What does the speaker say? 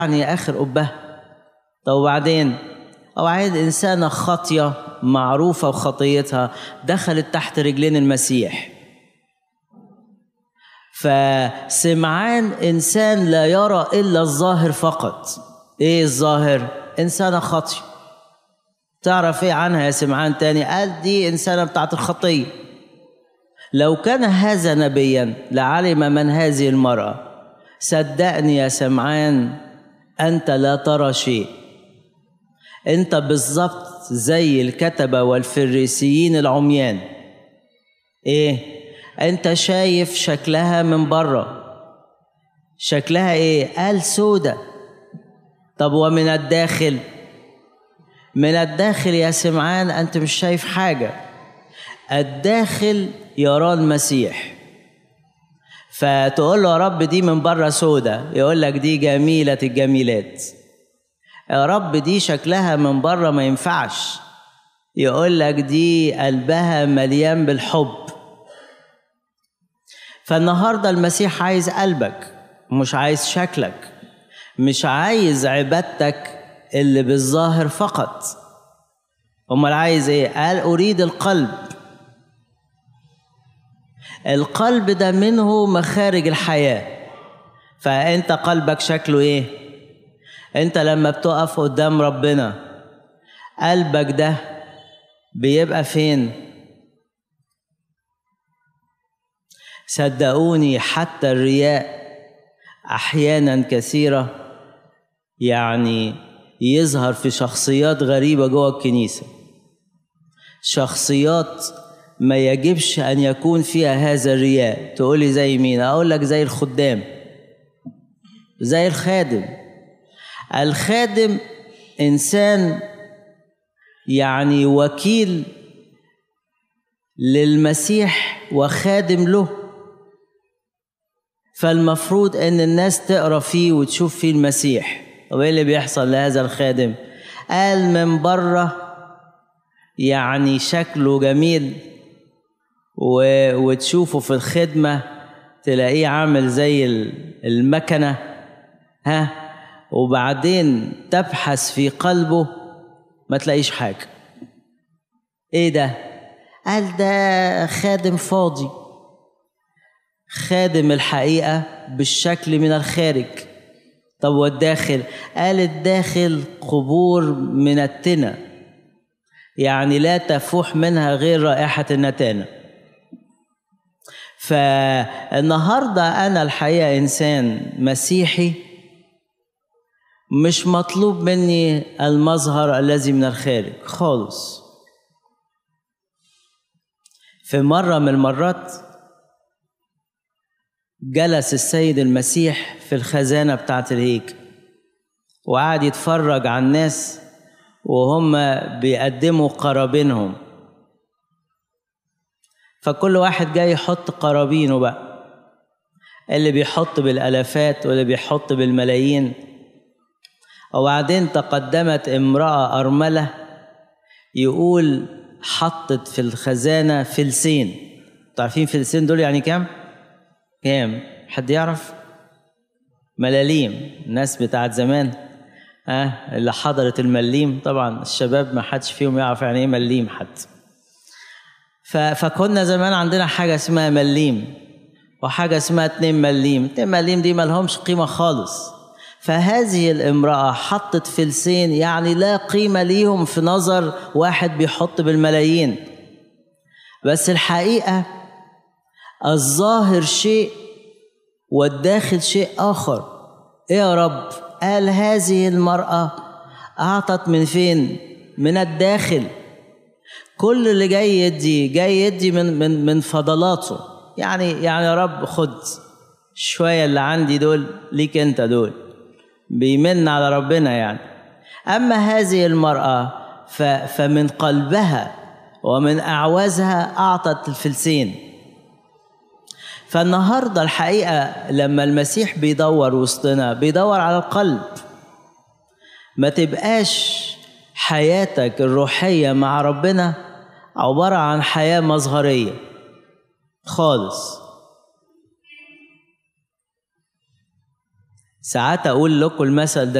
يعني آخر أبه طب وبعدين أو عايز إنسانة خاطية معروفة وخطيتها دخلت تحت رجلين المسيح فسمعان إنسان لا يرى إلا الظاهر فقط إيه الظاهر؟ إنسانة خاطية تعرف إيه عنها يا سمعان تاني؟ قال دي إنسانة بتاعت الخطية لو كان هذا نبيا لعلم من هذه المرأة صدقني يا سمعان أنت لا ترى شيء أنت بالظبط زي الكتبة والفريسيين العميان إيه؟ أنت شايف شكلها من بره شكلها إيه؟ قال سودة طب ومن الداخل من الداخل يا سمعان أنت مش شايف حاجة الداخل يرى المسيح فتقول له يا رب دي من بره سودة يقول لك دي جميلة الجميلات يا رب دي شكلها من بره ما ينفعش يقول لك دي قلبها مليان بالحب فالنهارده المسيح عايز قلبك مش عايز شكلك مش عايز عبادتك اللي بالظاهر فقط امال عايز ايه قال اريد القلب القلب ده منه مخارج الحياه فانت قلبك شكله ايه انت لما بتقف قدام ربنا قلبك ده بيبقى فين صدقوني حتى الرياء احيانا كثيره يعني يظهر في شخصيات غريبه جوه الكنيسه شخصيات ما يجبش ان يكون فيها هذا الرياء تقولي زي مين اقول لك زي الخدام زي الخادم الخادم انسان يعني وكيل للمسيح وخادم له فالمفروض ان الناس تقرا فيه وتشوف فيه المسيح طب ايه اللي بيحصل لهذا الخادم قال من بره يعني شكله جميل و... وتشوفه في الخدمه تلاقيه عامل زي المكنه ها وبعدين تبحث في قلبه ما تلاقيش حاجه ايه ده قال ده خادم فاضي خادم الحقيقة بالشكل من الخارج طب والداخل قال الداخل قبور من التنة يعني لا تفوح منها غير رائحة النتانة فالنهاردة أنا الحقيقة إنسان مسيحي مش مطلوب مني المظهر الذي من الخارج خالص في مرة من المرات جلس السيد المسيح في الخزانة بتاعة الهيكل وقعد يتفرج على الناس وهم بيقدموا قرابينهم فكل واحد جاي يحط قرابينه بقى اللي بيحط بالالافات واللي بيحط بالملايين وبعدين تقدمت امراه ارمله يقول حطت في الخزانه فلسين تعرفين فلسين دول يعني كام كام حد يعرف ملاليم الناس بتاعت زمان ها أه اللي حضرت المليم طبعا الشباب ما حدش فيهم يعرف يعني ايه مليم حتى فكنا زمان عندنا حاجه اسمها مليم وحاجه اسمها اتنين مليم اتنين مليم دي ملهمش قيمه خالص فهذه الامراه حطت فلسين يعني لا قيمه ليهم في نظر واحد بيحط بالملايين بس الحقيقه الظاهر شيء والداخل شيء اخر ايه يا رب قال هذه المراه اعطت من فين من الداخل كل اللي جاي يدي جاي يدي من من من فضلاته يعني يعني يا رب خد شويه اللي عندي دول ليك انت دول بيمن على ربنا يعني اما هذه المراه فمن قلبها ومن اعوازها اعطت الفلسين فالنهارده الحقيقه لما المسيح بيدور وسطنا بيدور على القلب ما تبقاش حياتك الروحيه مع ربنا عباره عن حياه مظهريه خالص ساعات اقول لكم المثل ده